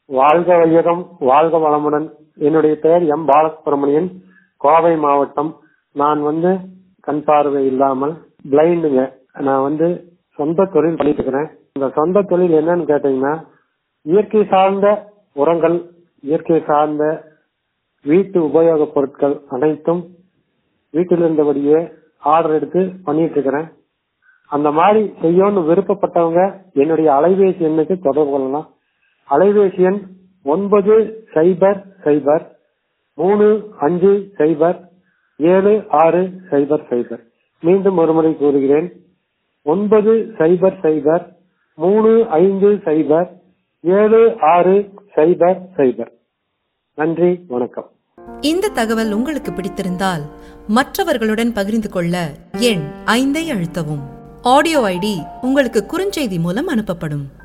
வாழ்க வையகம் வாழ்க வளமுடன் என்னுடைய பெயர் எம் பாலசுப்ரமணியன் கோவை மாவட்டம் நான் வந்து கண் பார்வை இல்லாமல் பிளைண்டுங்க நான் வந்து சொந்த தொழில் பண்ணிட்டு இருக்கிறேன் இந்த சொந்த தொழில் என்னன்னு கேட்டீங்கன்னா இயற்கை சார்ந்த உரங்கள் இயற்கை சார்ந்த வீட்டு உபயோகப் பொருட்கள் அனைத்தும் வீட்டில் இருந்தபடியே ஆர்டர் எடுத்து பண்ணிட்டு இருக்கிறேன் அந்த மாதிரி செய்யணும்னு விருப்பப்பட்டவங்க என்னுடைய அலைபேசி எண்ணுக்கு தொடர்பு கொள்ளலாம் அலைபேசி எண் ஒன்பது சைபர் சைபர் மூணு அஞ்சு சைபர் ஏழு ஆறு சைபர் சைபர் மீண்டும் ஒருமுறை கூறுகிறேன் ஒன்பது சைபர் சைபர் மூணு ஐந்து சைபர் ஏழு ஆறு சைபர் சைபர் நன்றி வணக்கம் இந்த தகவல் உங்களுக்கு பிடித்திருந்தால் மற்றவர்களுடன் பகிர்ந்து கொள்ள எண் ஐந்தை அழுத்தவும் ஆடியோ ஐடி உங்களுக்கு குறுஞ்செய்தி மூலம் அனுப்பப்படும்